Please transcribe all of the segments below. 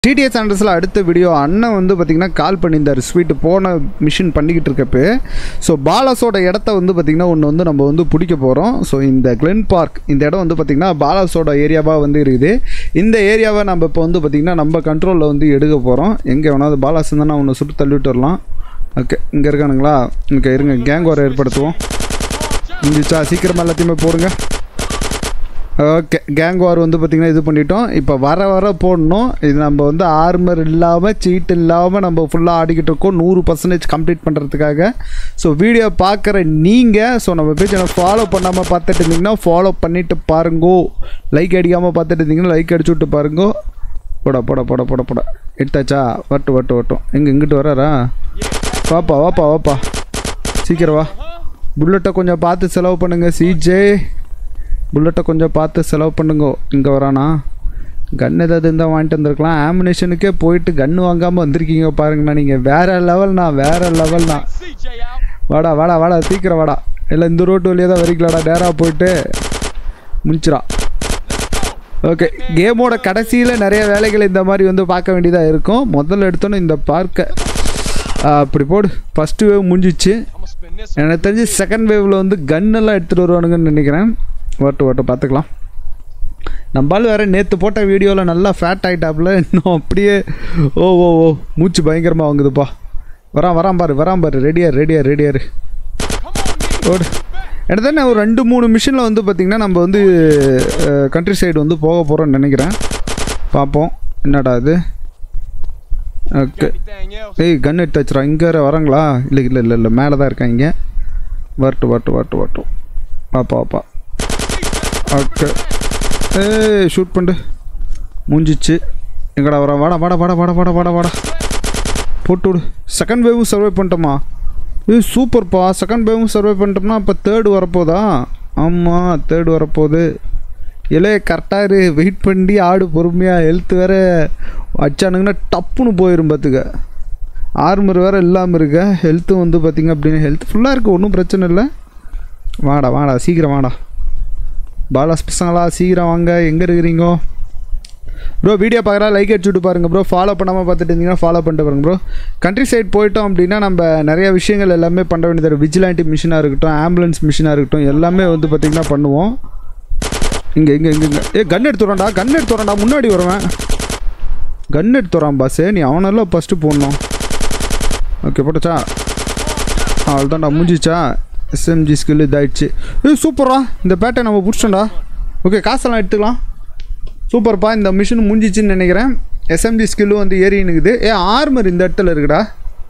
TDS ஆண்டர்ஸில் அடுத்த video அண்ணன் வந்து பார்த்திங்கன்னா கால் பண்ணியிருந்தார் ஸ்வீட்டு போன மிஷின் பண்ணிக்கிட்டு இருக்கப்போ ஸோ பாலாஸோட இடத்த வந்து பார்த்திங்கன்னா ஒன்று வந்து நம்ம வந்து பிடிக்க போகிறோம் ஸோ இந்த கிளென் பார்க் இந்த இடம் வந்து பார்த்திங்கன்னா பாலாஸோட ஏரியாவாக வந்து இருக்குது இந்த ஏரியாவை நம்ம இப்போ வந்து பார்த்திங்கன்னா நம்ம கண்ட்ரோலில் வந்து எடுக்க போகிறோம் எங்கே வேணாவது பாலாஸ் இருந்தால் ஒன்று சுட்டு தள்ளிவிட்டு வரலாம் ஓகே இங்கே இருக்கானுங்களா இங்கே இருங்க கேங் வார் ஏற்படுத்துவோம் முடிஞ்சிச்சா சீக்கிரமாக எல்லாத்தையுமே போடுங்க ஓகே கேங் வார் வந்து பார்த்திங்கன்னா இது பண்ணிட்டோம் இப்போ வர வர போடணும் இது நம்ம வந்து ஆர்மர் இல்லாமல் சீட் இல்லாமல் நம்ம ஃபுல்லாக ஆடிக்கிட்டு இருக்கோம் நூறு பர்சன்டேஜ் கம்ப்ளீட் பண்ணுறதுக்காக ஸோ வீடியோ பார்க்குற நீங்கள் ஸோ நம்ம பேஜை ஃபாலோ பண்ணாமல் பார்த்துட்டு இருந்தீங்கன்னா ஃபாலோ பண்ணிவிட்டு பாருங்கோ லைக் அடிக்காமல் பார்த்துட்டு இருந்தீங்கன்னா லைக் அடிச்சு விட்டு பாருங்கோ போடா போடா போடா போடா போடா எடுத்தாச்சா வட்டு வட்டு வட்டும் எங்கே இங்கிட்டு வராரா வாப்பா வாப்பா வாப்பா சீக்கிரம் வா புல்லட்டை கொஞ்சம் பார்த்து செலவு பண்ணுங்க சிஜே புல்லட்டை கொஞ்சம் பார்த்து செலவு பண்ணுங்க இங்கே வரானா கன் ஏதாவது இருந்தால் வாங்கிட்டு வந்திருக்கலாம் ஆமினேஷனுக்கே போயிட்டு கன்று வாங்காமல் வந்திருக்கீங்க பாருங்கண்ணா நீங்கள் வேறு லெவல்ண்ணா வேறு லெவல்ண்ணா வாடா வாடா வாடா சீக்கிரம் வாடா இல்லை இந்த ரோட்டு வழியாக தான் வரிக்கலாடா டேராக போயிட்டு முடிச்சிடா ஓகே கேமோட கடைசியில் நிறைய வேலைகள் இந்த மாதிரி வந்து பார்க்க வேண்டியதாக இருக்கும் முதல்ல எடுத்தோன்னே இந்த பார்க்கை அப்படி போடு ஃபஸ்ட்டு வேவ் முடிஞ்சிச்சு எனக்கு தெரிஞ்சு செகண்ட் வேவில் வந்து கன்னெல்லாம் எடுத்துகிட்டு வருவானுங்கன்னு நினைக்கிறேன் வரட்டும் வரட்டும் பார்த்துக்கலாம் நம்மளால் வேறு நேற்று போட்ட வீடியோவில் நல்லா ஃபேட் ஆகிட்டாப்புல இன்னும் அப்படியே ஓ ஓ ஓ மூச்சு பயங்கரமாக வாங்குதுப்பா வரான் வரான் பாரு வரான் பாரு ரெடியார் ரெடியார் ரெடியார் ஓடு எனக்கு தானே ஒரு ரெண்டு மூணு மிஷினில் வந்து பார்த்திங்கன்னா நம்ம வந்து கண்ட்ரி சைடு வந்து போக போகிறோம்னு நினைக்கிறேன் பார்ப்போம் என்னடா இது ஓகே ஏய் கன் எடுத்து வச்சுரா இங்கே வேறு வராங்களா இல்லை இல்லை இல்லை இல்லை மேலே தான் இருக்காங்க வரட்டும் வரட்டும் வரட்டும் வரட்டும் வாப்பா வாப்பா ஓகே ஏய் ஷூட் பண்ணு மூஞ்சிச்சு எங்கடா வர வாடா வாடா வாடா வாடா வாடா வாடா வாடா போட்டு விடு செகண்ட் வேவும் சர்வை பண்ணிட்டோமா ஏய் சூப்பர்ப்பா செகண்ட் வேவும் சர்வை பண்ணிட்டோம்னா அப்போ தேர்டு வரப்போதா ஆமாம் தேர்டு வரப்போகுது இல்லை கரெக்டாக இரு வெயிட் பண்ணி ஆடு பொறுமையாக ஹெல்த் வேறு அடிச்சானுங்கன்னா டப்புன்னு போயிடும் பார்த்துக்க ஆர்மர் வேறு இல்லாமல் இருக்க ஹெல்த்தும் வந்து பார்த்திங்க அப்படின்னு ஹெல்த் ஃபுல்லாக இருக்குது ஒன்றும் பிரச்சனை இல்லை வாடா வாடா சீக்கிரம் வாடா பாலாஸ் பசங்களா சீக்கிரம் வாங்க எங்கே இருக்கிறீங்க ப்ரோ வீடியோ பார்க்குறா லைக் அடிச்சுட்டு பாருங்க ப்ரோ ஃபாலோ பண்ணாமல் பார்த்துட்டு இருந்தீங்கன்னா ஃபாலோ பண்ணிட்டு பாருங்க ப்ரோ கண்ட்ரி சைட் போயிட்டோம் அப்படின்னா நம்ம நிறைய விஷயங்கள் எல்லாமே பண்ண வேண்டியது விஜிலாண்டி மிஷினாக இருக்கட்டும் ஆம்புலன்ஸ் மிஷினாக இருக்கட்டும் எல்லாமே வந்து பார்த்திங்கன்னா பண்ணுவோம் இங்கே இங்கே இங்கே இங்கே ஏ கன் எடுத்து வரேன்டா கன் எடுத்து வரேன்டா முன்னாடி வருவேன் கன் எடுத்து வரான் பாஸே நீ அவனெல்லாம் ஃபஸ்ட்டு போடணும் ஓகே போட்டுச்சா அவ்வளோதான்டா முடிஞ்சிச்சா எஸ்எம்ஜி ஸ்கில் இதாயிடுச்சு ஏய் சூப்பரா இந்த பேட்டை நம்ம பிடிச்சோம்டா ஓகே காசெல்லாம் எடுத்துக்கலாம் சூப்பர்ப்பா இந்த மிஷின் முடிஞ்சிச்சின்னு நினைக்கிறேன் எஸ்எம்ஜி ஸ்கில்லும் வந்து ஏறி நிற்குது ஏ ஆர்மர் இந்த இடத்துல இருக்குடா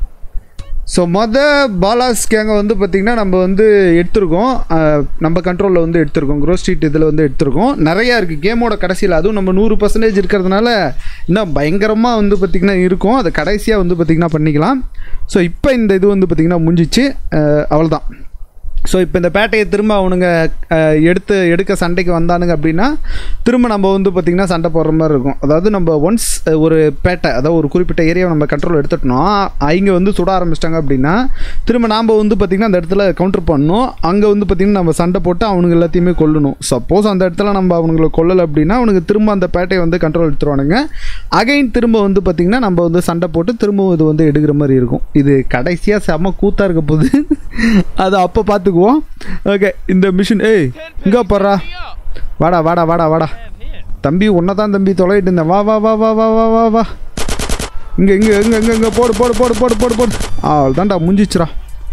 ஸோ மொதல் பாலாஸ் கேங்கை வந்து பார்த்திங்கன்னா நம்ம வந்து எடுத்திருக்கோம் அஹ், நம்ம கண்ட்ரோலில் வந்து எடுத்திருக்கோம் க்ரோ ஸ்ட்ரீட் இதில் வந்து எடுத்திருக்கோம் நிறையா இருக்குது கேமோட கடைசியில் அதுவும் நம்ம நூறு பர்சன்டேஜ் இருக்கிறதுனால இன்னும் பயங்கரமாக வந்து பார்த்திங்கன்னா இருக்கும் அதை கடைசியாக வந்து பார்த்திங்கன்னா பண்ணிக்கலாம் ஸோ இப்போ இந்த இது வந்து பார்த்திங்கன்னா முடிஞ்சிச்சு அஹ், அவ்வளவுதான் ஸோ இப்போ இந்த பேட்டையை திரும்ப அவனுங்க அஹ், எடுத்து எடுக்க சண்டைக்கு வந்தானுங்க அப்படின்னா திரும்ப நம்ம வந்து பார்த்திங்கன்னா சண்டை போடுற மாதிரி இருக்கும் அதாவது நம்ம ஒன்ஸ் ஒரு பேட்டை அதாவது ஒரு குறிப்பிட்ட ஏரியாவை நம்ம கண்ட்ரோல் எடுத்துட்டோம் அவங்க வந்து சுட ஆரம்பிச்சிட்டாங்க அப்படின்னா திரும்ப நாம் வந்து பார்த்திங்கன்னா அந்த இடத்துல கவுண்டர் பண்ணணும் அங்கே வந்து பார்த்திங்கன்னா நம்ம சண்டை போட்டு அவனுங்க எல்லாத்தையுமே கொல்லணும் சப்போஸ் அந்த இடத்துல நம்ம அவனுங்களை கொல்லலை அப்படின்னா அவனுக்கு திரும்ப அந்த பேட்டையை வந்து கண்ட்ரோல் எடுத்துருவானுங்க அகைன் திரும்ப வந்து பார்த்திங்கன்னா நம்ம வந்து சண்டை போட்டு திரும்பவும் இது வந்து எடுக்கிற மாதிரி இருக்கும் இது கடைசியாக செம்ம கூத்தாக இருக்க போகுது அதை அப்போ பார்த்துக்குவோம் ஓகே இந்த மிஷின் ஏய் இங்கே போடுறா வாடா வாடா வாடா வாடா தம்பி உன்னை தான் தம்பி தொலைகிட்டு இருந்தேன் வா வா வா வா வா வா வா வா இங்கே இங்கே இங்கே இங்கே இங்கே போடு போடு போடு போடு போடு போடு அவ்வளோதான்டா முடிஞ்சிச்சுடா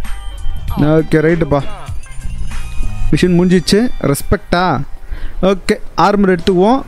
ஓகே ரைட்டுப்பா மிஷின் முடிஞ்சிச்சு ரெஸ்பெக்டா ஓகே ஆர்மர் எடுத்துக்குவோம்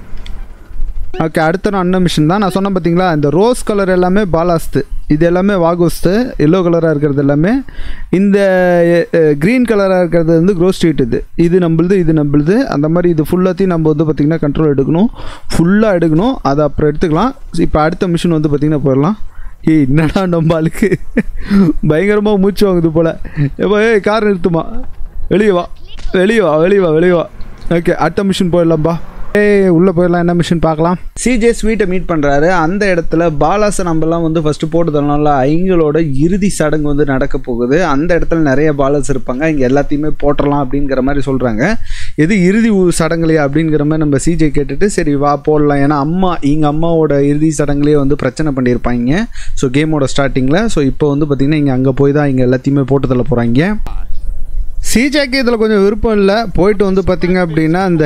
ஓகே அடுத்த நான் அண்ணன் மிஷின் தான் நான் சொன்னேன் பார்த்தீங்களா இந்த ரோஸ் கலர் எல்லாமே பாலாஸ்து இது எல்லாமே வாகோஸ்து எல்லோ கலராக இருக்கிறது எல்லாமே இந்த க்ரீன் கலராக இருக்கிறது வந்து க்ரோ ஸ்ட்ரீட் இது இது நம்மளுது இது நம்மளுது அந்த மாதிரி இது ஃபுல்லாத்தையும் நம்ம வந்து பார்த்திங்கன்னா கண்ட்ரோல் எடுக்கணும் ஃபுல்லாக எடுக்கணும் அதை அப்புறம் எடுத்துக்கலாம் இப்போ அடுத்த மிஷின் வந்து பார்த்திங்கன்னா போயிடலாம் ஏய் என்னடா நம்ம ஆளுக்கு பயங்கரமாக மூச்சு வாங்குது போல் எப்போ ஏய் கார் நிறுத்துமா வெளியே வா வெளியே வா வெளியே வா வெளியே வா ஓகே அடுத்த மிஷின் போயிடலாம்ப்பா ஏய் உள்ளே போயிடலாம் என்ன மிஷின் பார்க்கலாம் சிஜே ஸ்வீட்டை மீட் பண்ணுறாரு அந்த இடத்துல பாலாசை நம்மலாம் வந்து ஃபஸ்ட்டு போட்டதுனால அவங்களோட இறுதி சடங்கு வந்து நடக்க போகுது அந்த இடத்துல நிறைய பாலர்ஸ் இருப்பாங்க இங்கே எல்லாத்தையுமே போட்டுடலாம் அப்படிங்கிற மாதிரி சொல்கிறாங்க எது இறுதி ஊ- சடங்குலையா அப்படிங்கிற மாதிரி நம்ம சிஜே கேட்டுட்டு சரி வா போடலாம் ஏன்னா அம்மா எங்கள் அம்மாவோட இறுதி சடங்குலேயே வந்து பிரச்சனை பண்ணியிருப்பாங்க ஸோ கேமோட ஸ்டார்டிங்கில் ஸோ இப்போ வந்து பார்த்திங்கன்னா இங்கே அங்கே போய் தான் இங்கே எல்லாத்தையுமே போட்டு தள்ள போகிறாங்க சிஜேக்கு இதில் கொஞ்சம் விருப்பம் இல்லை போயிட்டு வந்து பார்த்திங்க அப்படின்னா அந்த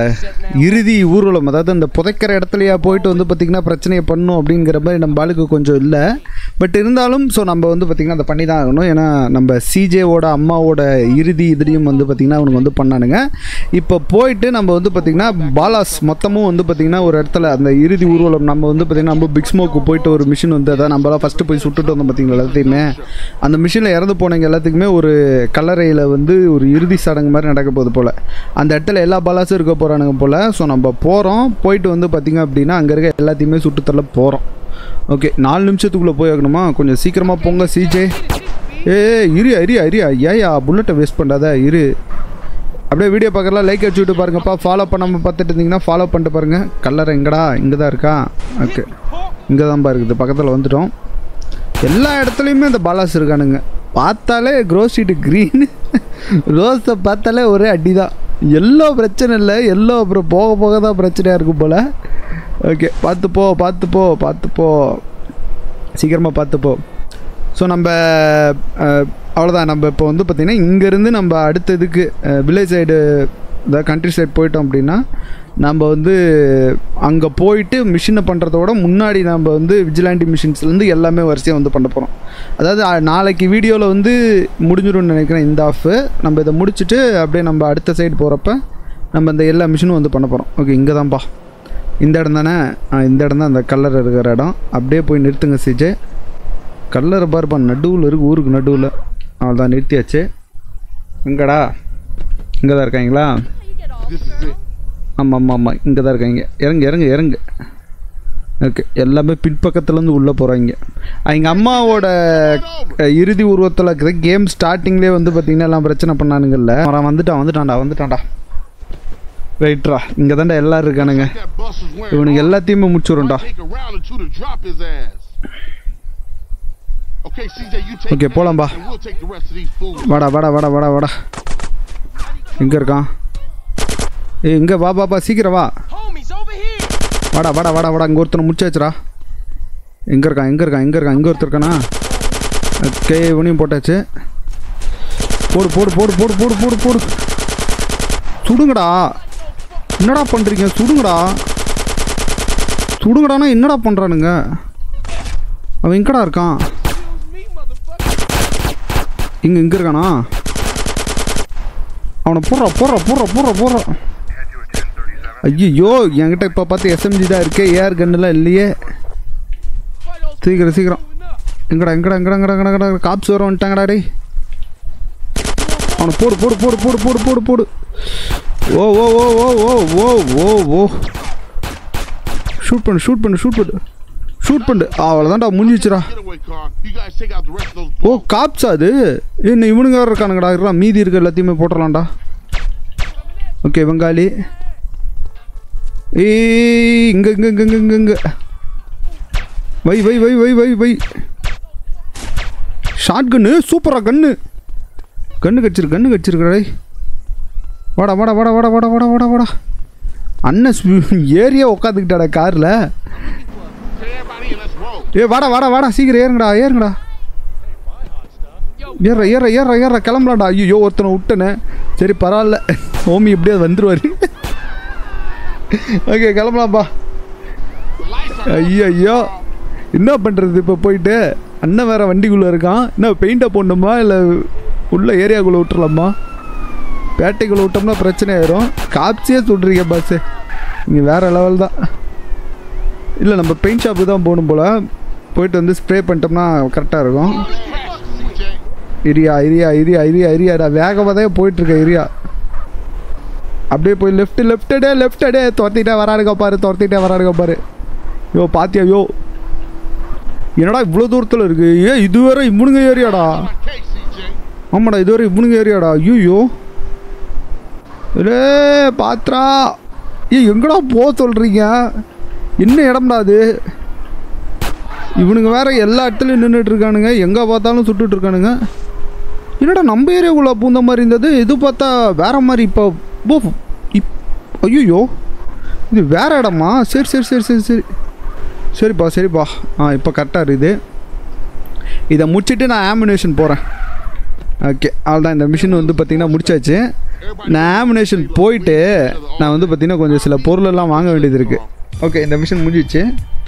இறுதி ஊர்வலம் அதாவது அந்த புதைக்கிற இடத்துலையா போயிட்டு வந்து பார்த்திங்கன்னா பிரச்சனையை பண்ணும் அப்படிங்கிற மாதிரி நம்ம ஆளுக்கு கொஞ்சம் இல்லை பட் இருந்தாலும் ஸோ நம்ம வந்து பார்த்திங்கன்னா அதை பண்ணி தான் ஆகணும் ஏன்னா நம்ம சிஜேவோட அம்மாவோட இறுதி இதுலேயும் வந்து பார்த்திங்கன்னா அவனுக்கு வந்து பண்ணானுங்க இப்போ போயிட்டு நம்ம வந்து பார்த்திங்கன்னா பாலாஸ் மொத்தமும் வந்து பார்த்திங்கன்னா ஒரு இடத்துல அந்த இறுதி ஊர்வலம் நம்ம வந்து பார்த்திங்கன்னா நம்ம பிக் ஸ்மோக்கு போயிட்டு ஒரு மிஷின் வந்து அதான் நம்மளாம் ஃபஸ்ட்டு போய் சுட்டுட்டு வந்தோம் பார்த்திங்களா எல்லாத்தையுமே அந்த மிஷினில் இறந்து போனவங்க எல்லாத்துக்குமே ஒரு கல்லறையில் வந்து ஒரு இறுதி சடங்கு மாதிரி நடக்க போகுது போல் அந்த இடத்துல எல்லா பாலாஸும் இருக்க போகிறானுங்க போல் ஸோ நம்ம போகிறோம் போயிட்டு வந்து பார்த்திங்க அப்படின்னா அங்கே இருக்க எல்லாத்தையுமே சுட்டுத்தள்ள போகிறோம் ஓகே நாலு நிமிஷத்துக்குள்ளே போய் ஆகணுமா கொஞ்சம் சீக்கிரமாக போங்க சிஜே ஏ இரு அரியா அரியா ஏயா புல்லட்டை வேஸ்ட் பண்ணாத இரு அப்படியே வீடியோ பார்க்கலாம் லைக் அடிச்சு விட்டு பாருங்கப்பா ஃபாலோ பண்ணாமல் பார்த்துட்டு இருந்தீங்கன்னா ஃபாலோ பண்ணிட்டு பாருங்கள் கல்லறை எங்கடா இங்கே தான் இருக்கா ஓகே இங்கே தான்ப்பா இருக்குது பக்கத்தில் வந்துட்டோம் எல்லா இடத்துலையுமே இந்த பாலாஸ் இருக்கானுங்க பார்த்தாலே க்ரோ ஸ்ட்ரீட் க்ரீன் ரோஸை பார்த்தாலே ஒரே அடி தான் எல்லோ பிரச்சனை இல்லை எல்லோ அப்புறம் போக போக தான் பிரச்சனையாக இருக்கும் போல் ஓகே பார்த்து போ பார்த்து போ பார்த்து போ சீக்கிரமாக பார்த்து போ ஸோ நம்ம அஹ், அவ்வளோதான் நம்ம இப்போ வந்து பார்த்திங்கன்னா இங்கேருந்து நம்ம அடுத்த இதுக்கு வில்லேஜ் சைடு அதாவது கண்ட்ரி சைடு போயிட்டோம் அப்படின்னா நம்ம வந்து அங்கே போயிட்டு மிஷினை பண்ணுறதோட முன்னாடி நம்ம வந்து விஜிலாண்டி மிஷின்ஸ்லேருந்து எல்லாமே வரிசையாக வந்து பண்ண போகிறோம் அதாவது அஹ், நாளைக்கு வீடியோவில் வந்து முடிஞ்சிடும்னு நினைக்கிறேன் இந்த ஆஃபு நம்ம இதை முடிச்சுட்டு அப்படியே நம்ம அடுத்த சைடு போகிறப்ப நம்ம இந்த எல்லா மிஷினும் வந்து பண்ண போகிறோம் ஓகே இங்கே தான்ப்பா இந்த இடம் தானே ஆ, இந்த இடம் தான் அந்த கல்லர் இருக்கிற இடம் அப்படியே போய் நிறுத்துங்க சிஜே கல்லறை பாருப்பா நடுவில் இருக்கு ஊருக்கு நடுவில் அவ்வளோதான் நிறுத்தியாச்சு எங்கடா இங்கே தான் இருக்காங்களா This is it. ஆமாம் ஆமாம் ஆமாம் இங்கே தான் இருக்காங்க இறங்கு இறங்கு இறங்கு ஓகே எல்லாமே பின்பக்கத்துலேருந்து உள்ளே போகிறாங்க எங்கள் அம்மாவோட அஹ், இறுதி உருவத்தில் இருக்கிற கேம் ஸ்டார்டிங்லேயே வந்து பார்த்திங்கன்னா எல்லாம் பிரச்சனை பண்ணானுங்கல்ல அவன் வந்துட்டான் வந்துட்டான்டா வந்துட்டான்டா ரைட்ரா இங்கே தான்டா எல்லோரும் இருக்கானுங்க That bus is wearing இவனுக்கு off. எல்லாத்தையுமே முடிச்சுடும்டா Take a round or two to drop his ass. Okay, CJ, you take Okay, that, போலாம்பா. and we'll take the rest of these fools. வாடா வாடா வாடா வாடா வாடா எங்கே இருக்கான் ஏய் இங்கே வா வா வா சீக்கிரம் வா Homies over here. வாடா வாடா வாடா வாடா இங்கே ஒருத்தனை முடிச்சாச்சுடா எங்கே இருக்கான் எங்கே இருக்கான் எங்கே இருக்கான் இங்கே ஒருத்தர் இருக்கானா ஓகே இவனையும் போட்டாச்சு போடு போடு போடு போடு போடு போடு போடு சுடுங்கடா என்னடா பண்ணுறீங்க சுடுங்கடா சுடுங்கடானா என்னடா பண்ணுறானுங்க அவன் எங்கடா இருக்கான் Me, motherfucker. இங்கே இங்கே இருக்கானா அவனை போடுறா போடுறா போடுறா போடுறா போடுறா ஐயோ என்கிட்ட இப்போ பார்த்து எஸ்எம்ஜி தான் இருக்கே ஏஆர் கன்னுலாம் இல்லையே சீக்கிரம் சீக்கிரம் எங்கடா எங்கடா எங்கடா எங்கடா எங்கடா எங்கடா காப்ஸ் வர வந்துட்டாங்கடா டேய் அவனை போடு போடு போடு போடு போடு போடு போடு ஓ ஓ ஓ ஓ ஓ ஓ ஓ ஓ ஷூட் பண்ணு ஷூட் பண்ணு ஷூட் பண்ணு ஷூட் பண்ணு அவ்வளோதான்டா முடிஞ்சிச்சுடா Getaway car. You guys take out the rest of those. ஓ காப்ஸா அது என்ன இவனுங்க வேறு இருக்கானுங்கடா இருக்கலாம் மீதி இருக்க எல்லாத்தையுமே போட்டுடலாம்டா ஓகே வெங்காலி ஏய் இங்க இங்க இங்க இங்க இங்க இங்க வை வை வை வை வை வை ஷார்ட் கன்னு சூப்பரா கன்னு கன்னு கடிச்சிரு கன்னு கடிச்சிருக்கடா டேய். வாடா வாடா வாடா வாடா வாடா வாடா வாடா வாடா அண்ணன் ஏரியா உட்காந்துக்கிட்டாடா காரில் Okay, everybody in, let's roll. ஏ வாடா வாடா வாடா சீக்கிரம் ஏறுங்கடா ஏறுங்கடா ஏற ஏற ஏற ஏற கிளம்பலாம்டா ஐயோ ஒருத்தனை விட்டனே சரி பரவாயில்ல ஹோமி எப்படியாவது வந்துருவாரு ஓகே கிளம்பலாம்ப்பா The lights are ஐயோ ஐயோ என்ன பண்ணுறது இப்போ போயிட்டு அண்ணன் வேற வண்டிக்குள்ளே இருக்கான் என்ன பெயிண்டை போடணுமா இல்லை உள்ள ஏரியாக்குள்ளே விட்டுறலாமா பேட்டைக்குள்ளே விட்டோம்னா பிரச்சனை ஆயிரும் காப்ஸியே சுடுறீங்க பஸ்ஸு இங்கே வேறு லெவல் தான் இல்லை நம்ம பெயிண்ட் ஷாப்பு தான் போகணும் போல் போயிட்டு வந்து ஸ்ப்ரே பண்ணிட்டோம்னா கரெக்டாக இருக்கும் crashed, CJ. இரியா இரியா இரியா இரியா இரியாடா வேகமாக தான் போயிட்டுருக்க இரியா அப்படியே போய் லெஃப்ட் லெஃப்ட் அடே லெஃப்ட் அடே துரத்திட்டே வராடுங்க பாரு துரத்திட்டே வராடுங்க பாரு யோ பாத்தியா யோ என்னடா இவ்வளோ தூரத்தில் இருக்கு ஏ இது வேற இவனுங்க ஏரியாடா My case, CJ. ஆமாடா இது வேற இவனுங்க ஏரியாடா ஐயோ ஏ பாத்ரா ஏ எங்கடா போக சொல்கிறீங்க என்ன இடம்டா அது இவனுங்க வேற எல்லா இடத்துலையும் நின்றுட்டு இருக்கானுங்க எங்கே பார்த்தாலும் சுட்டுட்டு இருக்கானுங்க என்னடா நம்ம ஏரியாக்குள்ளே பூந்த மாதிரி இருந்தது இது பார்த்தா வேற மாதிரி இப்போ போ ஐயோ இது வேற இடமா சரி சரி சரி சரி சரி சரிப்பா சரிப்பா ஆ இப்போ கரெக்டாக இருக்குது இதை முடிச்சுட்டு நான் ஆம்பினேஷன் போகிறேன் ஓகே அவ்வளோதான் இந்த மிஷின் வந்து பார்த்திங்கன்னா முடிச்சாச்சு நான் ஆம்பினேஷன் போயிட்டு நான் வந்து பார்த்திங்கன்னா கொஞ்சம் சில பொருளெல்லாம் வாங்க வேண்டியது இருக்குது ஓகே இந்த மிஷின் முடிஞ்சிச்சு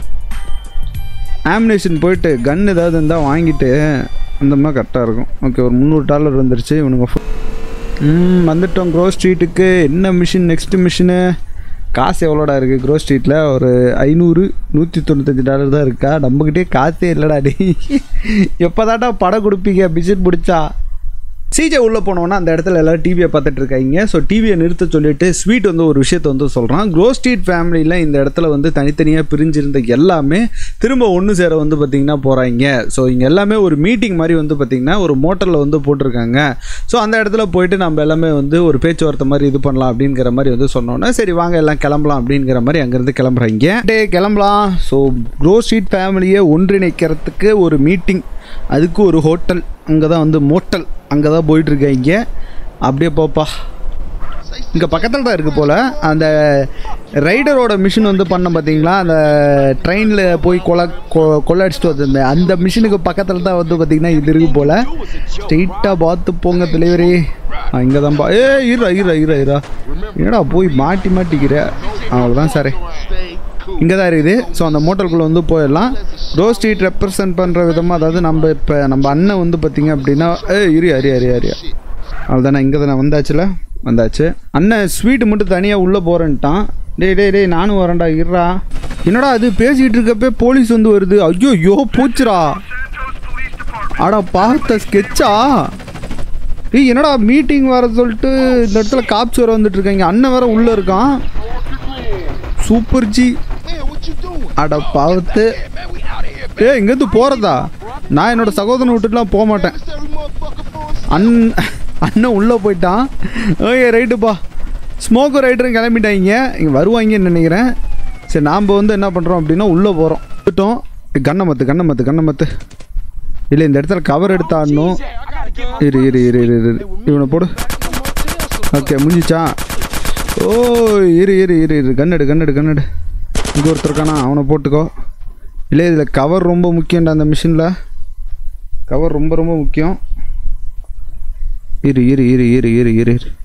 ஆம்பினேஷன் போயிட்டு கன் ஏதாவது இருந்தால் வாங்கிட்டு அந்த மாதிரி கரெக்டாக இருக்கும் ஓகே ஒரு முந்நூறு டாலர் வந்துருச்சு இவனுங்க ஃபு- ம் வந்துட்டோம் க்ரோ ஸ்ட்ரீட்டுக்கு என்ன மிஷின் நெக்ஸ்ட் மிஷினு காசு எவ்வளோடா இருக்குது க்ரோ ஸ்ட்ரீட்டில் ஒரு ஐநூறு நூற்றி தொண்ணூத்தஞ்சு டாலர் தான் இருக்கா நம்மக்கிட்டே காசே இல்லைடா டே எப்போதாட்டா படம் கொடுப்பீங்க மிஷின் பிடிச்சா சிஜே உள்ளே போனோன்னா அந்த இடத்துல எல்லோரும் டிவியை பார்த்துட்டு இருக்காங்க ஸோ டிவியை நிறுத்த சொல்லிட்டு ஸ்வீட் வந்து ஒரு விஷயத்தை வந்து சொல்கிறான் க்ரோ ஸ்ட்ரீட் ஃபேமிலியில் இந்த இடத்துல வந்து தனித்தனியாக பிரிஞ்சிருந்த எல்லாமே திரும்ப ஒன்று சேர வந்து பார்த்திங்கன்னா போகிறாங்க ஸோ இங்கே எல்லாமே ஒரு மீட்டிங் மாதிரி வந்து பார்த்திங்கன்னா ஒரு மோட்டரில் வந்து போட்டிருக்காங்க ஸோ அந்த இடத்துல போயிட்டு நம்ம எல்லாமே வந்து ஒரு பேச்சுவார்த்தை மாதிரி இது பண்ணலாம் அப்படிங்கிற மாதிரி வந்து சொன்னோன்னே சரி வாங்க எல்லாம் கிளம்பலாம் அப்படிங்கிற மாதிரி அங்கேருந்து கிளம்புறாங்க டே கிளம்பலாம் ஸோ க்ரோ ஸ்ட்ரீட் ஃபேமிலியை ஒன்றிணைக்கிறதுக்கு ஒரு மீட்டிங் அதுக்கு ஒரு ஹோட்டல் அங்கே தான் வந்து மோட்டல் அங்கே தான் போயிட்டுருக்காங்க அப்படியே போப்பா இங்கே பக்கத்தில் தான் இருக்குது போல் அந்த ரைடரோட மிஷின் வந்து பண்ண பார்த்தீங்களா அந்த ட்ரெயினில் போய் கொலை கொ- கொள்ளடிச்சிட்டு வந்திருந்தேன் அந்த மிஷினுக்கு பக்கத்தில் தான் வந்து பார்த்தீங்கன்னா இது இருக்குது போல் ஸ்ட்ரெயிட்டாக பார்த்து போங்க தலைவரே இங்கே தான்ப்பா ஏ இருடா இருடா இருடா இருடா என்னடா போய் மாட்டி மாட்டிக்கிற அவ்வளோதான் சாரே Stay cool. இங்கே தான் இருக்குது ஸோ அந்த மோட்டருக்குள்ளே வந்து போயிடலாம் ரோ ஸ்ட்ரீட் ரெப்ரசன்ட் பண்ணுற விதமாக அதாவது நம்ம இப்போ நம்ம அண்ணன் வந்து பார்த்தீங்க அப்படின்னா ஏ இரு அரி அரி அரியா அவ்வளோதானே இங்கே தானே வந்தாச்சுல வந்தாச்சு அண்ணன் ஸ்வீட்டு மட்டும் தனியாக உள்ளே போகிறேன்ட்டான் டேய் டேய் டேய் நானும் வரேன்டா இருடா என்னடா அது பேசிக்கிட்டு இருக்கப்பே போலீஸ் வந்து வருது ஐயோ ஐயோ போச்சுடா அடா பார்த்த ஸ்கெட்சா ஏய் என்னடா மீட்டிங் வர சொல்லிட்டு இந்த இடத்துல காப்ஸ் வர வந்துட்டு இருக்காங்க அண்ணன் வேற உள்ளே இருக்கான் super ji Man, what you doing? அட பாவத்து ஏ இங்கேருந்து போகிறதா நான் என்னோட சகோதரனை விட்டுட்டுலாம் போக மாட்டேன் Necessary motherfucker for us. அண் அண்ணன் உள்ளே போயிட்டான் ஓகே ரைட்டுப்பா ஸ்மோக்கு ரைட்டரும் கிளம்பிட்டாங்க இங்கே வருவாங்கன்னு நினைக்கிறேன் சரி நாம் வந்து என்ன பண்ணுறோம் அப்படின்னா உள்ளே போகிறோம் விட்டோம் கண்ணை மத்து கண்ணை மத்து கண்ணை மத்து இல்லை இந்த இடத்துல கவர் எடுத்து ஆடணும் இரு இரு இரு இரு இரு இவனை போடு ஓகே முடிஞ்சிச்சா ஓ இரு இரு இரு இரு கண்ணெடு கண்ணெடு கண்ணெடு இங்கே ஒருத்தர் இருக்கானா அவனை போட்டுக்கோ இல்லை இதில் கவர் ரொம்ப முக்கியம்டா அந்த மிஷினில் கவர் ரொம்ப ரொம்ப முக்கியம் இரு இரு இரு இரு இரு இரு இரு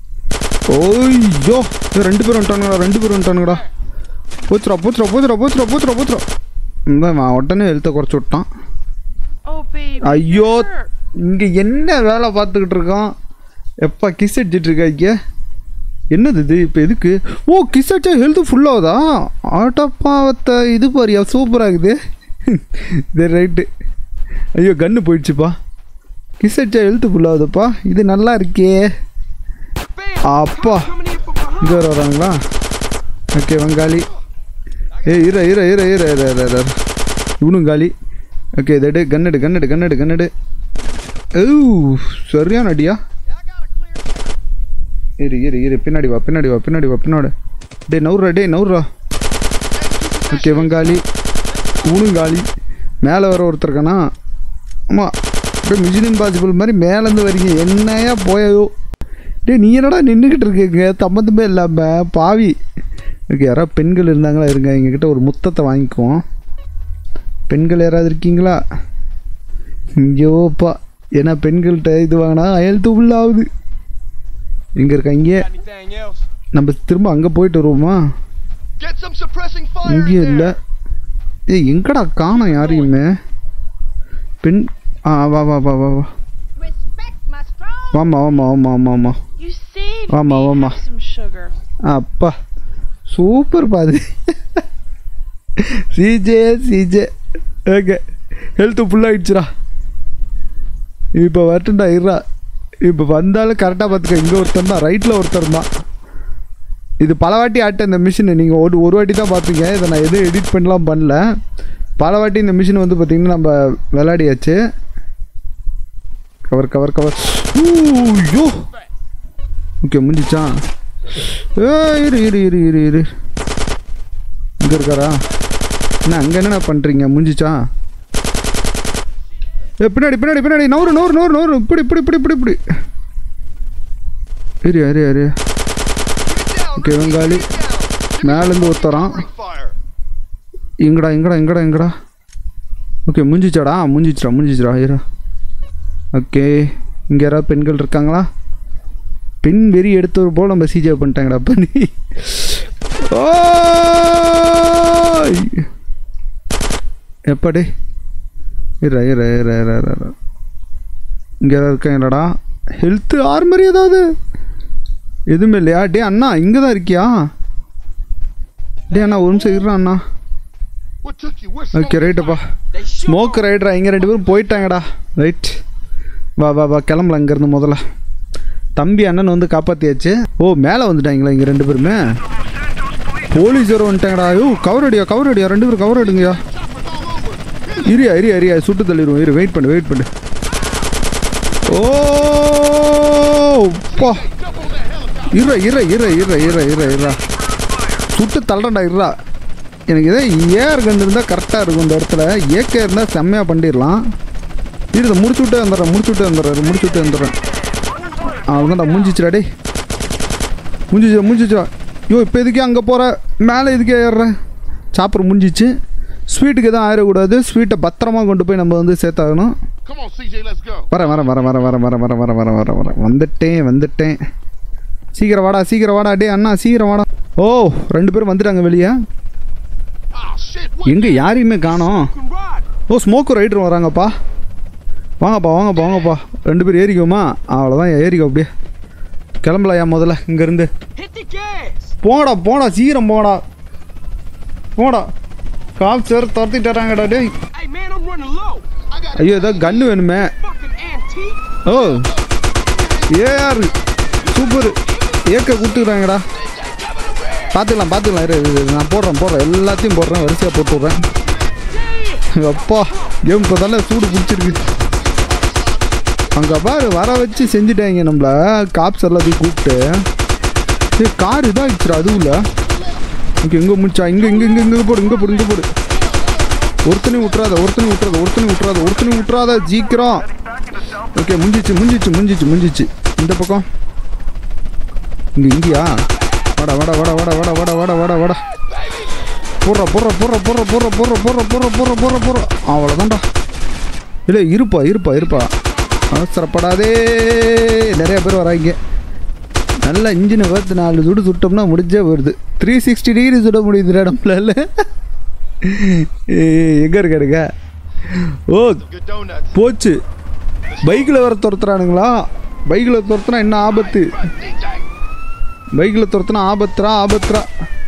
ஓய்யோ இது ரெண்டு பேரும் வந்துட்டானுங்கடா ரெண்டு பேரும் வந்துட்டானுங்கடா போச்சுடா போச்சுடா போச்சுடா போச்சுடா போச்சுடா போச்சுடா இந்த அவன் உடனே எழுத்த குறைச்சி விட்டான் Oh, baby. ஐயோ இங்கே என்ன வேலை பார்த்துக்கிட்டு இருக்கோம் எப்பா கிஸ் அடிச்சிட்டு இருக்காங்க என்னது இது இப்போ எதுக்கு ஓ கிஸ் அடிச்சா ஹெல்த்து ஃபுல்லாகுதா ஆட்டப்பாவத்தை இது பாரியா சூப்பராக இருக்குது இது ரைட்டு ஐயோ கன்று போயிடுச்சுப்பா கிஸ் அடிச்சா ஹெல்த்து ஃபுல்லாகுதுப்பா இது நல்லா இருக்கே அப்பா இங்கே வர வராங்களா ஓகே வங்காளி ஏ இர இர இர இர இர இர இர இவனும் காலி ஓகே இதை எடு கன்னடு கன்னடு கன்னடு கன்னடு ஓ சரியான அடியா இரு இரு இரு பின்னாடி வா பின்னாடி வா பின்னாடி வா பின்னாடி டே நவுறா டே நவுறா ஓகே வங்காளி இவனும் காலி மேலே வர ஒருத்தருக்கானா ஆமாம் அப்படியே மிஷின் இம்பாசிபிள் மாதிரி மேலேருந்து வரீங்க என்னையா போயோ டே நீ என்னடா நின்றுக்கிட்டு இருக்கீங்க சம்மந்தமே இல்லாமல் பாவி ஓகே யாராவது பெண்கள் இருந்தாங்களா இருங்க எங்ககிட்ட ஒரு முத்தத்தை வாங்கிக்குவோம் பெண்கள் யாராவது இருக்கீங்களா ஐயோப்பா ஏன்னா பெண்கள்கிட்ட இது வாங்கினா ஹெல்த்து ஃபுல்லாகுது இங்கே இருக்காங்க Anything else? நம்ம திரும்ப அங்கே போயிட்டு வருவோமா Get some suppressing fire. in இங்கேயும் there. இல்லை ஏய் எங்கடா காணோம் யாரையுமே பெண் ஆ வா வா வா வா வா Respect my strong. வாமா வாமா வாமா வாமா வாமா You saved Mama, me. mama. Have some sugar. அப்பா சூப்பர் பாது சிஜே சிஜே ஓகே ஹெல்த்து ஃபுல்லாகிடுச்சுடா இப்போ வரட்டும்டா இருடா இப்போ வந்தாலும் கரெக்டாக பார்த்துக்க இங்கே ஒருத்தன் தான் ரைட்டில் ஒருத்தர் தான் இது பல வாட்டி ஆட்ட இந்த மிஷின் நீங்கள் ஒரு ஒரு வாட்டி தான் பார்ப்பீங்க இதை நான் எதுவும் எடிட் பண்ணலாம் பண்ணல பல வாட்டி இந்த மிஷின் வந்து பார்த்திங்கன்னா நம்ம விளையாடியாச்சு கவர் கவர் கவர் ஐயோ ஓகே முடிஞ்சிச்சா ஏ இரு இரு இரு இரு இரு இங்கே இருக்காரா என்ன அங்கே என்னண்ணா பண்ணுறீங்க முடிஞ்சிச்சா ஏ பின்னாடி பின்னாடி பின்னாடி நூறு நூறு நூறு நூறு இப்படி இப்படி இப்படி இப்படி இப்படி இரு இரு இரு Get down. ஓகே வெங்காளி மேலேருந்து ஒருத்தரான் Free fire. எங்கடா எங்கடா எங்கடா எங்கடா ஓகே முடிஞ்சிச்சாடா முடிஞ்சிச்சுடா முடிஞ்சிச்சுடா இரு ஓகே இங்கே யாராவது பெண்கள் இருக்காங்களா பெண் வெறி எடுத்தவர் போல் நம்ம சிஜே பண்ணிட்டாங்கடா பண்ணி ஓய்! எப்படி இரு இரு இரு இரு இரு, இரு இங்கே யாராவது இருக்காங்களாடா ஹெல்த்து ஆர்மரி ஏதாவது எதுவுமே இல்லையா டே அண்ணா இங்கே தான் இருக்கியா டே அண்ணா ஒரு நிமிஷம் இருடா அண்ணா What took you? Where's okay ரைட்டுப்பா ஸ்மோக் ரைடரா இங்கே ரெண்டு பேரும் போயிட்டாங்கடா ரைட் வா வா வா கிளம்பலாம் இங்கேருந்து முதல்ல தம்பி அண்ணன் வந்து காப்பாற்றியாச்சு ஓ மேலே வந்துட்டாங்களா இங்கே ரெண்டு பேருமே போலீஸ் வர வந்துட்டாங்கடா ஐயோ கவர் அடியா கவர் அடியா ரெண்டு பேரும் கவர் அடிங்கயா இரியா இரியா இரியா சுட்டு தள்ளிடுவோம் இரு வெயிட் பண்ணு வெயிட் பண்ணு ஓ பா இற இற இற இற இற இற இறா சுட்டு தள்ளுறேன்டா இருடா எனக்கு இதே ஏஆர் கன் இருந்தால் கரெக்டாக இருக்கும் இந்த இடத்துல ஏகே இருந்தால் செம்மையாக பண்ணிடலாம் இரு முடிச்சு விட்டே வந்துடுறேன் முடிச்சு விட்டே வந்துடுறேன் முடிச்சு விட்டே வந்துடுறேன் அவ்வளோதான்டா முடிஞ்சிச்சுடா டேய் முடிஞ்சிச்சா முடிஞ்சிச்சா ஐயோ இப்போ எதுக்கே அங்கே போகிற மேலே எதுக்கே ஏறுறேன் சாப்பிட்ற முடிஞ்சிச்சு ஸ்வீட்டுக்கு எதுவும் ஆயிடக்கூடாது ஸ்வீட்டை பத்திரமா கொண்டு போய் நம்ம வந்து சேர்த்தாகணும் Come on, CJ, let's go. வரேன் வரேன் வரேன் வரேன் வரேன் வரேன் வரேன் வரேன் வரேன் வரேன் வரேன் வந்துட்டேன் வந்துட்டேன் சீக்கிரம் வாடா சீக்கிரம் வாடா டே அண்ணா சீக்கிரம் வாடா ஓ ரெண்டு பேரும் வந்துட்டாங்க வெளியே Oh, shit. What? எங்கே யாரையுமே காணோம் ஓ ஸ்மோக்கு ரைடர் வராங்கப்பா வாங்கப்பா வாங்கப்பா வாங்கப்பா ரெண்டு பேரும் ஏறிக்குவோமா அவ்வளோதான் ஏறிக்கோ அப்படியே கிளம்பலையா முதல்ல இங்கேருந்து Hit the gas. போடா போடா சீக்கிரம் போடா போடா காப்ஸ் வேறு துரத்திட்டு வராங்கடா டேய் Hey man, I'm running low. I got ஐயோ ஏதோ கன்று வேணுமே Fucking antique. ஓ ஏஆர் சூப்பர் ஏக்க கொடுத்துக்கிறாங்கடா பார்த்துக்கலாம் பார்த்துக்கலாம் இரு இரு, இரு, நான் போடுறேன் போடுறேன் எல்லாத்தையும் போடுறேன் வரிசையாக போட்டு விட்றேன் அப்பா கேம் இப்போதானே சூடு பிடிச்சிருக்கு அங்கே பாரு வர வச்சு செஞ்சுட்டாங்க நம்மள காப்ஸ் எல்லாத்தையும் கூப்பிட்டு ஏ கார் இதாகிடுச்சுடா அதுவும்ல இங்கே எங்கே முடிச்சா இங்கே இங்கே இங்கே இங்கே போடு இங்கே போடு இங்கே போடு ஒருத்தனையும் விட்றாத ஒருத்தனையும் விட்றாத ஒருத்தனையும் விட்றாத ஒருத்தனையும் விட்றாத சீக்கிரம் ஓகே முடிஞ்சிச்சு முடிஞ்சிச்சு முடிஞ்சிச்சு முடிஞ்சிச்சு இந்த பக்கம் இங்கே இங்கேயா வாடா வாடா வாடா வாடா வாடா வாடா வாடா வாடா வாடா போடுற போடுற போடுற போடுற போடுற போடுற போடுற போடுற போடுற போடுற போடுற அவ்வளோதான்டா இல்லை இருப்பா இருப்பா இருப்பா அவசரப்படாதே நிறைய பேர் வராங்க நல்ல இன்ஜினை பார்த்து நாலு சுடு சுட்டோம்னா முடிஞ்சே வருது த்ரீ சிக்ஸ்டி டிகிரி சுட முடியுதுடா நம்மளால எங்கே இருக்க இருக்க ஓ good donuts. போச்சு பைக்கில் வர துரத்துறானுங்களா பைக்கில் துரத்துனா என்ன ஆபத்து DJ. பைக்கில் துரத்துனா ஆபத்துரா ஆபத்துரா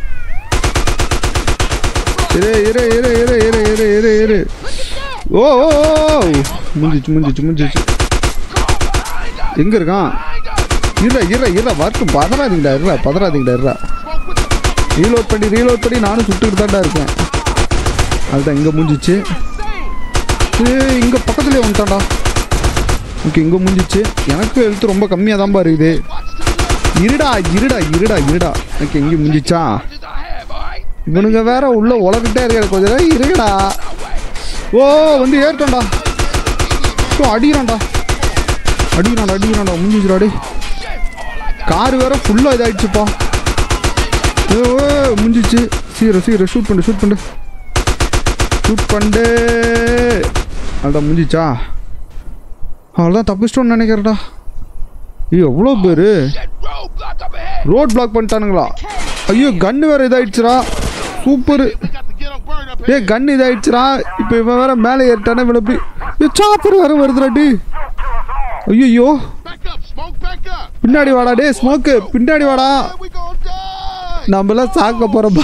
இரு இரு இரு இரு இரு இரு இரு இரு ஓ ஓ ஓ முடிஞ்சிச்சு முடிஞ்சிச்சு முடிஞ்சிச்சு எங்கே இருக்கான் இற இற இற வரட்டும் பதறாதீங்கடா இருடா பதறாதீங்கடா இருடா ரீலோட் பண்ணி ரீலோட் பண்ணி நானும் சுட்டுக்கிட்டு தான்டா இருக்கேன் அதுதான் இங்கே முடிஞ்சிச்சு ஏய் இங்கே பக்கத்துலேயே வந்துட்டான்டா ஓகே இங்கே முடிஞ்சிச்சு எனக்கு ஹெல்த் ரொம்ப கம்மியாக தான் இருக்குது இருடா இருடா இருடா இருடா ஓகே இங்கே முடிஞ்சிச்சா இவனுங்க வேற உள்ள உலகிட்டே இருக்க கொஞ்சம் நேரம் இருடா ஓ வந்து ஏறிட்டோம்டா ஓ அடிக்கிறான்டா அடிக்கிறான்டா அடிக்கிறான்டா முடிஞ்சிச்சுடா டேய் கார் வேற ஃபுல்லாக இதாகிடுச்சுப்பா ஓ முடிஞ்சிச்சு சீக்கிரம் சீக்கிரம் ஷூட் பண்ணு ஷூட் பண்ணு ஷூட் பண்ணு அதான் முடிஞ்சிச்சா அவ்வளோதான் தப்பிச்சிட்டோன்னு நினைக்கிறேன்டா ஐயோ எவ்வளோ பேர் Roadblock up ahead. Road block பண்ணிட்டானுங்களா ஐயோ கன்று வேற இதாயிடுச்சுடா super We got to get on burn up ஏ here. கன் இதாயிடுச்சுடா இப்போ இவன் வேற மேலே ஏறிட்டானே இவனை போய் சாப்பர் வேற வருதுடாடி ஐயோ Back up, smoke, back up. பின்னாடி வாடா டே ஸ்மோக்கு பின்னாடி வாடா Man, we gonna die. நம்மளாம் சாக்க போகிறோம்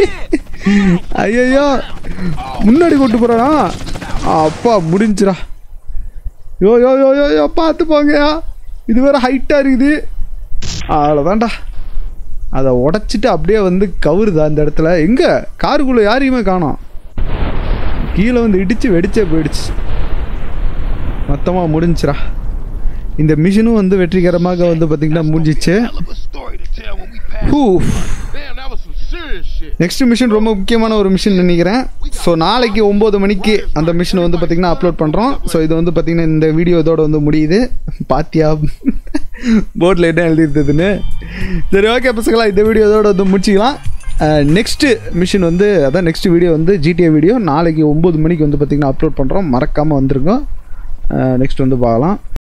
ஐயோ முன்னாடி கொண்டு போகிறானா அப்பா முடிஞ்சுடா யோ யோ யோ யோ யோ பார்த்து போங்கயா இது வேற ஹைட்டாக இருக்குது அவ்வளோதான்டா அதை உடச்சிட்டு அப்படியே வந்து கவுருதா அந்த இடத்துல எங்கே காருக்குள்ளே யாரையுமே காணோம் கீழே வந்து இடித்து வெடிச்சே போயிடுச்சு மொத்தமாக முடிஞ்சுடா இந்த மிஷினும் வந்து வெற்றிகரமாக வந்து பார்த்திங்கன்னா முடிஞ்சிச்சு Hell of a story to tell when we pass. ஹூ Damn, that was some serious shit. Next mission ரொம்ப முக்கியமான ஒரு மிஷின் நினைக்கிறேன் ஸோ நாளைக்கு ஒம்பது மணிக்கு அந்த மிஷினை வந்து பார்த்திங்கன்னா அப்லோட் பண்ணுறோம் ஸோ இது வந்து பார்த்திங்கன்னா இந்த வீடியோ இதோட வந்து முடியுது பாத்தியா போர்டில் என்ன எழுதியிருந்ததுன்னு சரி ஓகே பசங்களா இந்த வீடியோ இதோட வந்து முடிச்சிக்கலாம் நெக்ஸ்ட்டு மிஷின் வந்து அதான் நெக்ஸ்ட் வீடியோ வந்து ஜிடிஏ வீடியோ நாளைக்கு ஒம்பது மணிக்கு வந்து பார்த்திங்கன்னா அப்லோட் பண்ணுறோம் மறக்காமல் வந்துருங்க நெக்ஸ்ட் வந்து பார்க்கலாம்